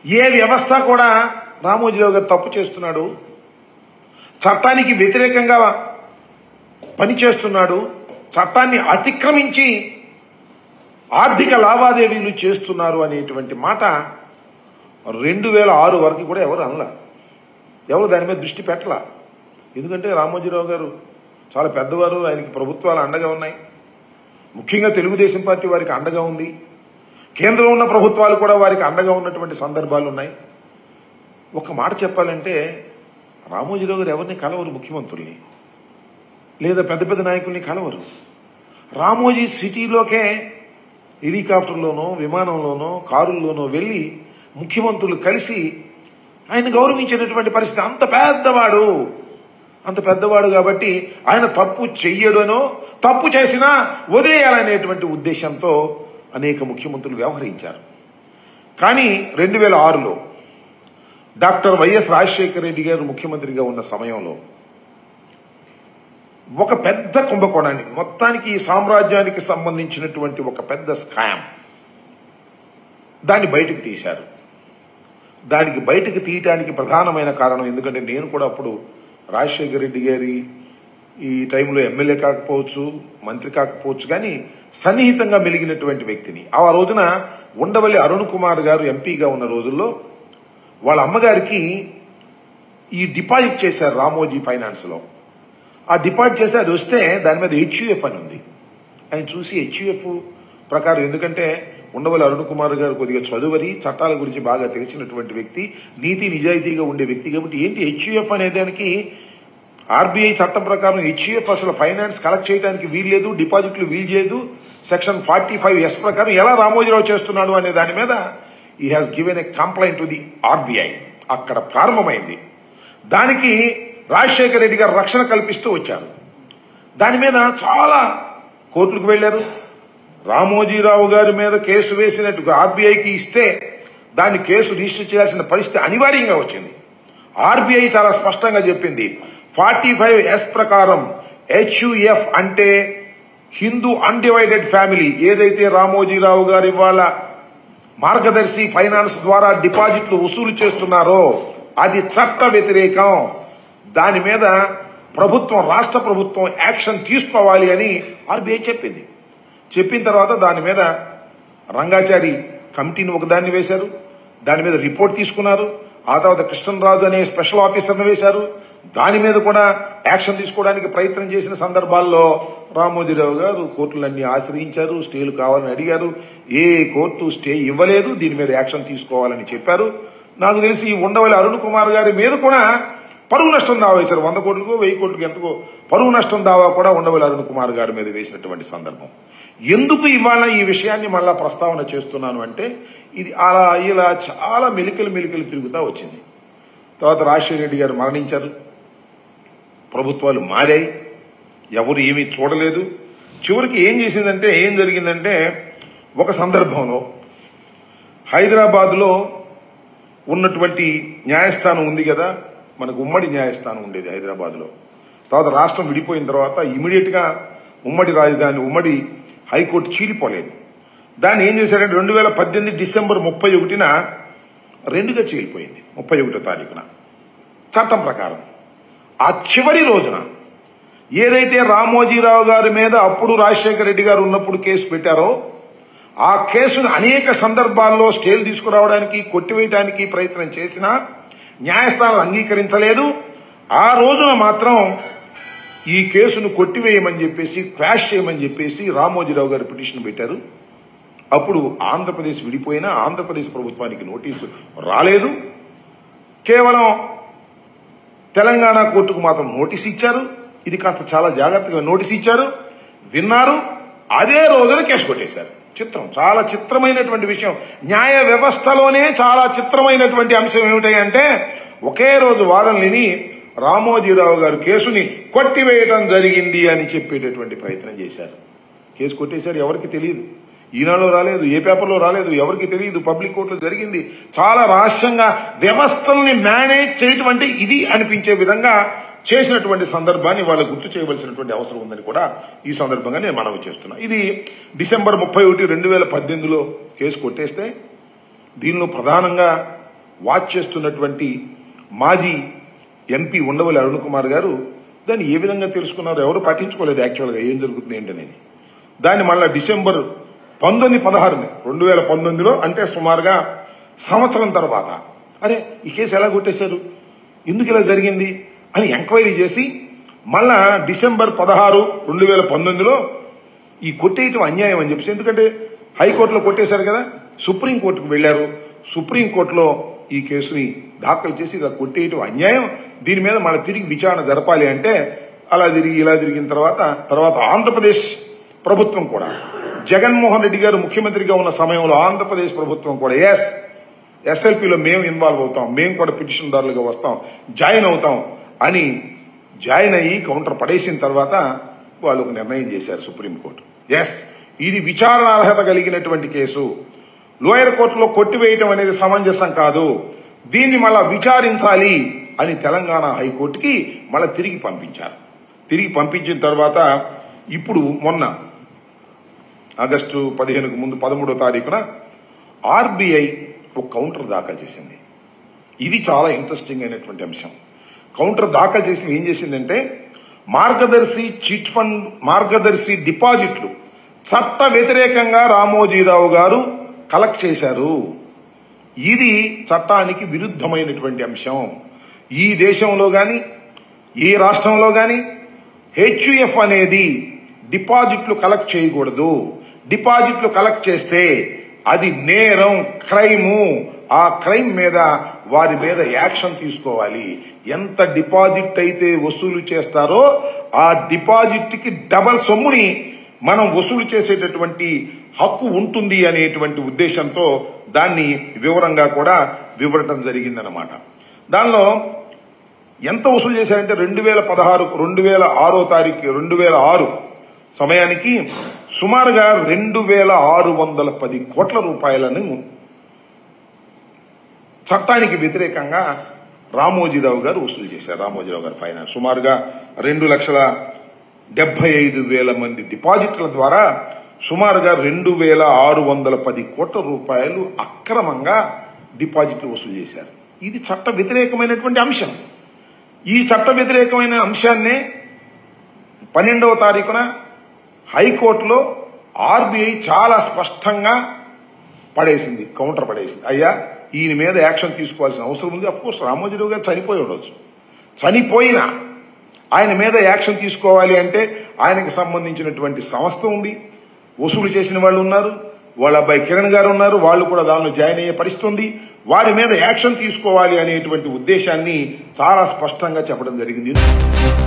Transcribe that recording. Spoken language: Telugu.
ఏ వ్యవస్థ కూడా రామోజీరావు గారు తప్పు చేస్తున్నాడు చట్టానికి వ్యతిరేకంగా పనిచేస్తున్నాడు చట్టాన్ని అతిక్రమించి ఆర్థిక లావాదేవీలు చేస్తున్నారు అనేటువంటి మాట రెండు వేల ఆరు వరకు కూడా ఎవరు అనలా ఎవరు దాని మీద దృష్టి పెట్టలా ఎందుకంటే రామోజీరావు గారు చాలా పెద్దవారు ఆయనకి ప్రభుత్వాలు అండగా ఉన్నాయి ముఖ్యంగా తెలుగుదేశం పార్టీ వారికి అండగా ఉంది కేంద్రంలో ఉన్న ప్రభుత్వాలు కూడా వారికి అండగా ఉన్నటువంటి సందర్భాలు ఉన్నాయి ఒక మాట చెప్పాలంటే రామోజీరావు గారు ఎవరిని కలవరు ముఖ్యమంత్రుల్ని లేదా పెద్ద పెద్ద నాయకుల్ని కలవరు రామోజీ సిటీలోకే హెలికాప్టర్లోనో విమానంలోనో కారుల్లోనో వెళ్ళి ముఖ్యమంత్రులు కలిసి ఆయన గౌరవించినటువంటి పరిస్థితి అంత పెద్దవాడు అంత పెద్దవాడు కాబట్టి ఆయన తప్పు చెయ్యడనో తప్పు చేసినా వదిలేయాలనేటువంటి ఉద్దేశంతో అనేక ముఖ్యమంత్రులు వ్యవహరించారు కానీ రెండు వేల ఆరులో డాక్టర్ వైఎస్ రాజశేఖర రెడ్డి గారు ముఖ్యమంత్రిగా ఉన్న సమయంలో ఒక పెద్ద కుంభకోణాన్ని మొత్తానికి ఈ సామ్రాజ్యానికి సంబంధించినటువంటి ఒక పెద్ద స్కామ్ దాన్ని బయటకు తీశారు దానికి బయటకు తీయటానికి ప్రధానమైన కారణం ఎందుకంటే నేను కూడా అప్పుడు రాజశేఖర రెడ్డి గారి ఈ టైంలో ఎమ్మెల్యే కాకపోవచ్చు మంత్రి కాకపోవచ్చు కానీ సన్నిహితంగా మెలిగినటువంటి వ్యక్తిని ఆ రోజున ఉండవల్లి అరుణ్ కుమార్ గారు ఎంపీగా ఉన్న రోజుల్లో వాళ్ళ అమ్మగారికి ఈ డిపాజిట్ చేశారు రామోజీ ఫైనాన్స్ లో ఆ డిపాజిట్ చేస్తే అది వస్తే దాని మీద హెచ్యుఎఫ్ అని ఉంది ఆయన చూసి హెచ్యుఎఫ్ ప్రకారం ఎందుకంటే ఉండవల్లి అరుణ్ కుమార్ గారు కొద్దిగా చదువరి చట్టాల గురించి బాగా తెలిసినటువంటి వ్యక్తి నీతి నిజాయితీగా ఉండే వ్యక్తి కాబట్టి ఏంటి హెచ్యుఎఫ్ అనే దానికి ఆర్బీఐ చట్టం ప్రకారం హెచ్యుఎఫ్ అసలు ఫైనాన్స్ కలెక్ట్ చేయడానికి వీల్లేదు డిపాజిట్లు వీలు చేయదు సెక్షన్ ఫార్టీ ఫైవ్ ఎస్ ప్రకారం ఎలా రామోజీరావు చేస్తున్నాడు అనే దాని మీద ఈ has given a complaint to the RBI అక్కడ ప్రారంభమైంది దానికి రాజశేఖర రెడ్డి గారు రక్షణ కల్పిస్తూ వచ్చారు దాని మీద చాలా కోర్టులకు వెళ్లారు రామోజీరావు గారి మీద కేసు వేసినట్టు ఆర్బీఐకి ఇస్తే దాన్ని కేసు రిజిస్టర్ చేయాల్సిన పరిస్థితి అనివార్యంగా వచ్చింది ఆర్బీఐ చాలా స్పష్టంగా చెప్పింది ఫార్టీ ఫైవ్ ఎస్ ప్రకారం హెచ్యుఎఫ్ అంటే హిందూ అన్డివైడెడ్ ఫ్యామిలీ ఏదైతే రామోజీరావు గారి వాళ్ళ మార్గదర్శి ఫైనాన్స్ ద్వారా డిపాజిట్లు వసూలు చేస్తున్నారో అది చట్ట వ్యతిరేకం దాని మీద ప్రభుత్వం రాష్ట్ర ప్రభుత్వం యాక్షన్ తీసుకోవాలి అని ఆర్బీఐ చెప్పింది చెప్పిన తర్వాత దాని మీద రంగాచారి కమిటీని ఒకదాన్ని వేశారు దాని మీద రిపోర్ట్ తీసుకున్నారు ఆ తర్వాత కృష్ణరాజు అనే స్పెషల్ ఆఫీసర్ని వేశారు దాని మీద కూడా యాక్షన్ తీసుకోవడానికి ప్రయత్నం చేసిన సందర్భాల్లో రామోజీరావు గారు కోర్టులన్నీ ఆశ్రయించారు స్టేలు కావాలని అడిగారు ఏ కోర్టు స్టే ఇవ్వలేదు దీని మీద యాక్షన్ తీసుకోవాలని చెప్పారు నాకు తెలిసి ఈ ఉండవల్లి అరుణ్ కుమార్ గారి మీద కూడా పరువు నష్టం దావా వేశారు వంద కోట్లకు వెయ్యి కోట్లకు ఎంతకో పరువు నష్టం దావా కూడా ఉండవల్లి అరుణ్ కుమార్ గారి మీద వేసినటువంటి సందర్భం ఎందుకు ఇవాళ ఈ విషయాన్ని మళ్ళా ప్రస్తావన చేస్తున్నాను అంటే ఇది అలా ఇలా చాలా మెలికలు మెలికలు తిరుగుతూ వచ్చింది తర్వాత రాజశేఖర రెడ్డి గారు మరణించారు ప్రభుత్వాలు మారాయి ఎవరు ఏమీ చూడలేదు చివరికి ఏం చేసిందంటే ఏం జరిగిందంటే ఒక సందర్భంలో హైదరాబాద్లో ఉన్నటువంటి న్యాయస్థానం ఉంది కదా మనకు ఉమ్మడి న్యాయస్థానం ఉండేది హైదరాబాద్లో తర్వాత రాష్ట్రం విడిపోయిన తర్వాత ఇమీడియట్ గా ఉమ్మడి రాజధాని ఉమ్మడి హైకోర్టు చీలిపోలేదు దాన్ని ఏం చేశారంటే రెండు వేల పద్దెనిమిది డిసెంబర్ ముప్పై ఒకటిన రెండుగా చీలిపోయింది ముప్పై ఒకటో తారీఖున చట్టం ప్రకారం ఆ చివరి రోజున ఏదైతే రామోజీరావు గారి మీద అప్పుడు రాజశేఖర రెడ్డి గారు ఉన్నప్పుడు కేసు పెట్టారో ఆ కేసును అనేక సందర్భాల్లో స్టేలు తీసుకురావడానికి కొట్టివేయడానికి ప్రయత్నం చేసినా న్యాయస్థానాలు అంగీకరించలేదు ఆ రోజున మాత్రం ఈ కేసును కొట్టివేయమని చెప్పేసి క్వాష్ చేయమని చెప్పేసి రామోజీరావు గారు పిటిషన్ పెట్టారు అప్పుడు ఆంధ్రప్రదేశ్ విడిపోయినా ఆంధ్రప్రదేశ్ ప్రభుత్వానికి నోటీసు రాలేదు కేవలం తెలంగాణ కోర్టుకు మాత్రం నోటీస్ ఇచ్చారు ఇది కాస్త చాలా జాగ్రత్తగా నోటీస్ ఇచ్చారు విన్నారు అదే రోజున కేసు కొట్టేశారు చిత్రం చాలా చిత్రమైనటువంటి విషయం న్యాయ వ్యవస్థలోనే చాలా చిత్రమైనటువంటి అంశం ఏమిటంటే ఒకే రోజు వాదన విని రామోజీరావు గారు కేసుని కొట్టివేయటం జరిగింది అని చెప్పేటటువంటి ప్రయత్నం చేశారు కేసు కొట్టేశారు ఎవరికి తెలియదు ఈనాడులో రాలేదు ఏ పేపర్లో రాలేదు ఎవరికి తెలియదు పబ్లిక్ కోర్టులో జరిగింది చాలా రహస్యంగా వ్యవస్థల్ని మేనేజ్ చేయటం అంటే ఇది అనిపించే విధంగా చేసినటువంటి సందర్భాన్ని వాళ్ళు గుర్తు చేయవలసినటువంటి అవసరం ఉందని కూడా ఈ సందర్భంగా నేను మనవి చేస్తున్నా ఇది డిసెంబర్ ముప్పై ఒకటి రెండు వేల పద్దెనిమిదిలో కేసు కొట్టేస్తే దీనిలో ప్రధానంగా వాచ్ చేస్తున్నటువంటి మాజీ ఎంపీ ఉండవల్లి అరుణ్ కుమార్ గారు దాన్ని ఏ విధంగా తెలుసుకున్నారు ఎవరు పట్టించుకోలేదు యాక్చువల్గా ఏం జరుగుతుంది ఏంటనేది దాన్ని మళ్ళా డిసెంబర్ పంతొమ్మిది పదహారుని రెండు వేల పంతొమ్మిదిలో అంటే సుమారుగా సంవత్సరం తర్వాత అరే ఈ కేసు ఎలా కొట్టేశారు ఎందుకు ఇలా జరిగింది అని ఎంక్వైరీ చేసి మళ్ళా డిసెంబర్ పదహారు రెండు వేల పంతొమ్మిదిలో ఈ కొట్టేయటం అన్యాయం అని చెప్పేసి ఎందుకంటే హైకోర్టులో కొట్టేశారు కదా సుప్రీంకోర్టుకు వెళ్లారు సుప్రీంకోర్టులో ఈ కేసుని దాఖలు చేసి ఇలా కొట్టేయటం అన్యాయం దీని మీద మళ్ళీ తిరిగి విచారణ జరపాలి అంటే అలా తిరిగి ఇలా తిరిగిన తర్వాత తర్వాత ఆంధ్రప్రదేశ్ ప్రభుత్వం కూడా జగన్మోహన్ రెడ్డి గారు ముఖ్యమంత్రిగా ఉన్న సమయంలో ఆంధ్రప్రదేశ్ ప్రభుత్వం కూడా ఎస్ ఎస్ఎల్పిలో మేము ఇన్వాల్వ్ అవుతాం మేము కూడా పిటిషన్దారులుగా వస్తాం జాయిన్ అవుతాం అని జాయిన్ అయ్యి కౌంటర్ పడేసిన తర్వాత వాళ్ళు ఒక నిర్ణయం చేశారు సుప్రీంకోర్టు ఎస్ ఇది విచారణ అర్హత కలిగినటువంటి కేసు లోయర్ కోర్టులో కొట్టివేయటం అనేది సమంజసం కాదు దీన్ని మళ్ళా విచారించాలి అని తెలంగాణ హైకోర్టుకి మళ్ళా తిరిగి పంపించారు తిరిగి పంపించిన తర్వాత ఇప్పుడు మొన్న ఆగస్టు పదిహేనుకు ముందు పదమూడో తారీఖున ఆర్బీఐ ఒక కౌంటర్ దాఖలు చేసింది ఇది చాలా ఇంట్రెస్టింగ్ అయినటువంటి అంశం కౌంటర్ దాఖలు చేసి ఏం చేసిందంటే మార్గదర్శి చిట్ ఫండ్ మార్గదర్శి డిపాజిట్లు చట్ట వ్యతిరేకంగా రామోజీరావు గారు కలెక్ట్ చేశారు ఇది చట్టానికి విరుద్ధమైనటువంటి అంశం ఈ దేశంలో గాని ఈ రాష్ట్రంలో గాని హెచ్యుఎఫ్ అనేది డిపాజిట్లు కలెక్ట్ చేయకూడదు డిపాజిట్లు కలెక్ట్ చేస్తే అది నేరం క్రైము ఆ క్రైమ్ మీద వారి మీద యాక్షన్ తీసుకోవాలి ఎంత డిపాజిట్ అయితే వసూలు చేస్తారో ఆ డిపాజిట్ కి డబల్ సొమ్ముని మనం వసూలు చేసేటటువంటి హక్కు ఉంటుంది అనేటువంటి ఉద్దేశంతో దాన్ని వివరంగా కూడా వివరటం జరిగిందనమాట దానిలో ఎంత వసూలు చేశారంటే రెండు వేల పదహారు రెండు వేల ఆరో తారీఖు రెండు వేల ఆరు సమయానికి సుమారుగా రెండు వేల ఆరు వందల పది కోట్ల రూపాయలను చట్టానికి వ్యతిరేకంగా రామోజీరావు గారు వసూలు చేశారు రామోజీరావు గారు ఫైనాన్స్ సుమారుగా రెండు లక్షల డెబ్బై ఐదు వేల మంది డిపాజిట్ల ద్వారా సుమారుగా రెండు వేల ఆరు వందల పది కోట్ల రూపాయలు అక్రమంగా డిపాజిట్లు వసూలు చేశారు ఇది చట్ట వ్యతిరేకమైనటువంటి అంశం ఈ చట్ట వ్యతిరేకమైన అంశాన్నే పన్నెండవ తారీఖున హైకోర్టులో ఆర్బీఐ చాలా స్పష్టంగా పడేసింది కౌంటర్ పడేసింది అయ్యా ఈయన మీద యాక్షన్ తీసుకోవాల్సిన అవసరం ఉంది అఫ్ కోర్స్ రామోజీరావు గారు చనిపోయి ఉండొచ్చు చనిపోయినా ఆయన మీద యాక్షన్ తీసుకోవాలి అంటే ఆయనకు సంబంధించినటువంటి సంస్థ ఉంది వసూలు చేసిన వాళ్ళు ఉన్నారు వాళ్ళ అబ్బాయి కిరణ్ గారు ఉన్నారు వాళ్ళు కూడా దానిలో జాయిన్ అయ్యే పరిస్థితి ఉంది వారి మీద యాక్షన్ తీసుకోవాలి అనేటువంటి ఉద్దేశాన్ని చాలా స్పష్టంగా చెప్పడం జరిగింది